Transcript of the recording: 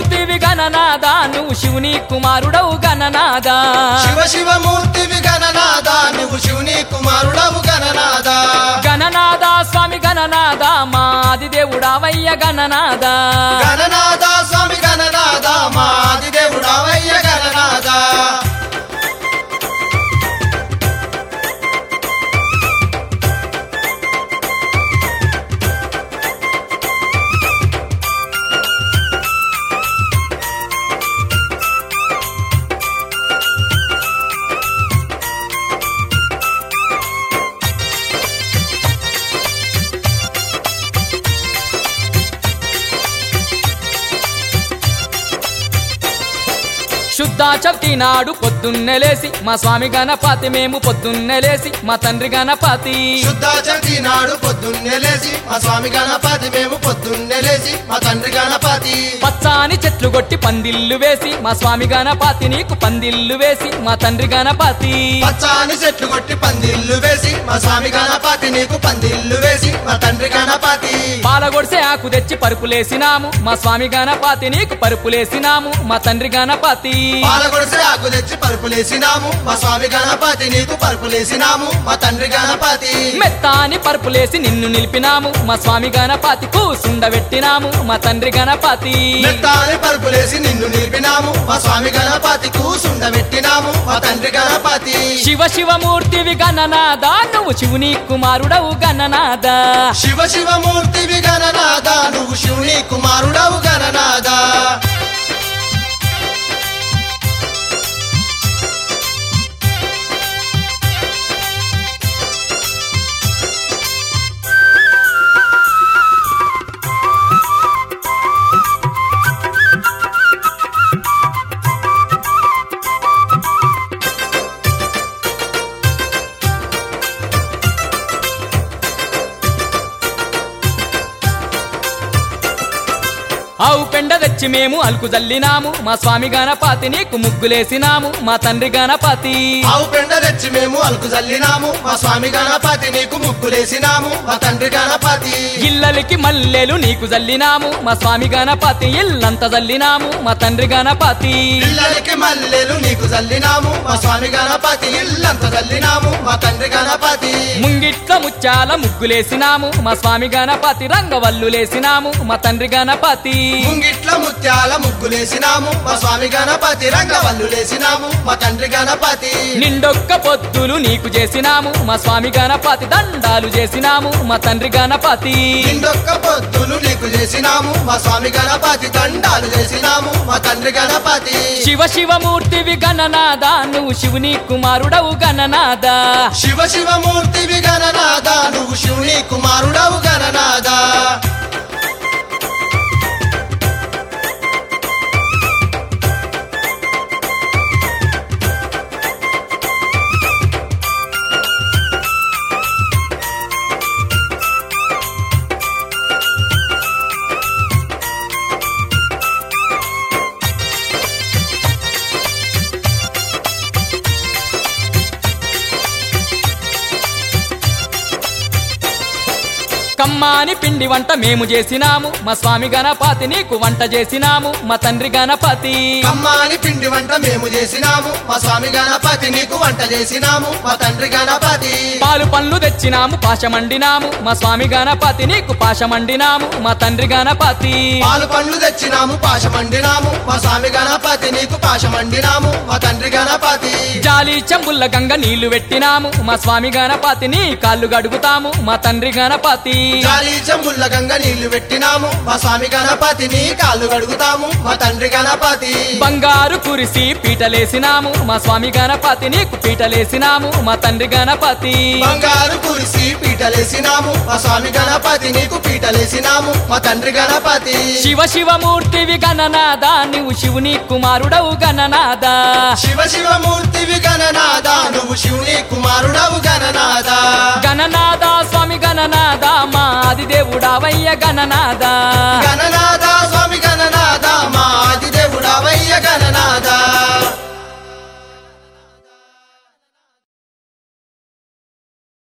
మూర్తివి గణనాద నువ్వు శివుని కుమారుడవు గణనాద శివ శివ మూర్తివి గణనాద నువ్వు శివుని కుమారుడవు గణనాద గణనాద స్వామి గణనాద మా ఆదిదేవుడావయ్య గణనాద గణనాద స్వామి గణనాద మా ఆదిదేవుడవయ్య గణనాద శుద్ధ చవితి నాడు పొద్దున్నే లేసి మా స్వామి గణపతి మేము పొద్దున్నే లేసి మా తండ్రి గణపతి శుద్ధ చవితి నాడు పొద్దున్నే లేచి మా స్వామి గణపతి మేము పొద్దున్నే లేచి మా తండ్రి గణపతి పచ్చాని చెట్లు కొట్టి పందిల్లు వేసి మా స్వామి గణపతి నీకు పందిల్లు వేసి మా తండ్రి గణపతి పచ్చాని చెట్లు కొట్టి పందిల్లు వేసి మా స్వామి గణపతి నీకు పందిల్లు వేసి మా తండ్రి గణపతి పాలగొడిసే ఆకు తెచ్చి పరుపులేసినాము మా స్వామి గణపతి నీకు పరుపులేసినాము మా తండ్రి గణపతి పాలగొడిసే ఆకు తెచ్చి పరుపులేసినాము మా స్వామి గణపతి నీకు పరుపులేసినాము మా తండ్రి గణపతి మెత్తాని పరుపులేసి నిన్ను నిలిపినాము మా స్వామి గణపతి కూసుండబెట్టినాము మా తండ్రి గణపతి మెత్తాని పరుపులేసి నిన్ను నిలిపినాము మా స్వామి గణపతి కూసుండబెట్టినాము మా తండ్రి గణపతి శివ శివమూర్తివి గణనాద నువ్వు శివుని కుమారుడవు గణనాద శివ శివ మూర్తివి గణనాద నువ్వు శివుని కుమారుడవు గణనాద ఆవు పెండ తెచ్చి మేము అలుకు జల్లినాము మా స్వామి గణపతి నీకు ముగ్గులేసినాము మా తండ్రి గణపతి ఆవు పెండ తెచ్చి మేము అలుకు జల్లినాము మా స్వామి గణపతి నీకు ముగ్గులేసినాము మా తండ్రి గణపతి ఇల్లలికి మల్లెలు నీకు జల్లినాము మా స్వామి గణపతి ఇల్లంత జల్లినాము మా తండ్రి గణపతి పిల్లలకి మల్లెలు నీకు జల్లినాము మా స్వామి గణపతి ఇల్లంత జల్లినాము మా తండ్రి గణపతి ముంగిట్ల ముత్యాల ముగ్గులేసినాము మా స్వామి గణపతి రంగవల్లులేసినాము మా తండ్రి గణపతి ముంగిట్ల ముత్యాల ముగ్గులేసినాము మా స్వామి గణపతి రంగవల్లులేసినాము మా తండ్రి గణపతి నిండొక్క పొత్తులు నీకు చేసినాము మా స్వామి గణపతి దండాలు చేసినాము మా తండ్రి గణపతి నిండొక్క పొద్దులు నీకు చేసినాము మా స్వామి గణపతి దండాలు చేసినాము మా తండ్రి గణపతి శివ శివమూర్తివి గణనాద నువ్వు శివుని కుమారుడవు గణనాద శివ శివ మూర్తివి గణనాద నువ్వు శివుని కుమారుడవు గణనాద కమ్మాని పిండి వంట మేము చేసినాము మా స్వామి గణపతి నీకు వంట చేసినాము మా తండ్రి గణపతి కమ్మాని పిండి వంట మేము చేసినాము మా స్వామి గణపతి నీకు వంట చేసినాము మా తండ్రి గణపతి పాలు పండ్లు తెచ్చినాము పాశమండినాము మా స్వామి గణపతి నీకు పాశమండినాము మా తండ్రి గణపతి పాలు పండ్లు తెచ్చినాము పాశమండినాము మా స్వామి గణపతి నీకు పాశమండినాము మా తండ్రి గణపతి జాలి చెంబుల్ల గంగ నీళ్లు పెట్టినాము మా స్వామి గణపతి నీ కాళ్ళు గడుగుతాము మా తండ్రి గణపతి జాలి చెంబుల్ల గంగ నీళ్లు పెట్టినాము మా స్వామి గణపతి నీ కాళ్ళు కడుగుతాము మా తండ్రి గణపతి బంగారు కురిసి పీటలేసినాము మా స్వామి గణపతి నీకు పీటలేసినాము మా తండ్రి గణపతి బంగారు కురిసి పీటలేసినాము మా స్వామి గణపతి నీకు పీటలేసినాము మా తండ్రి గణపతి శివ శివమూర్తివి గణనాద నువ్వు శివుని కుమారుడవు గణనాద శివ శివ మూర్తివి గణనాద నువ్వు శివుని కుమారుడవు గణనాద గణనాద స్వామి గణనాద మా ఆదిదేవుడావయ్య గణనాద గణనాద స్వామి గణనాద మా ఆదిదేవుడవయ్య గణనాద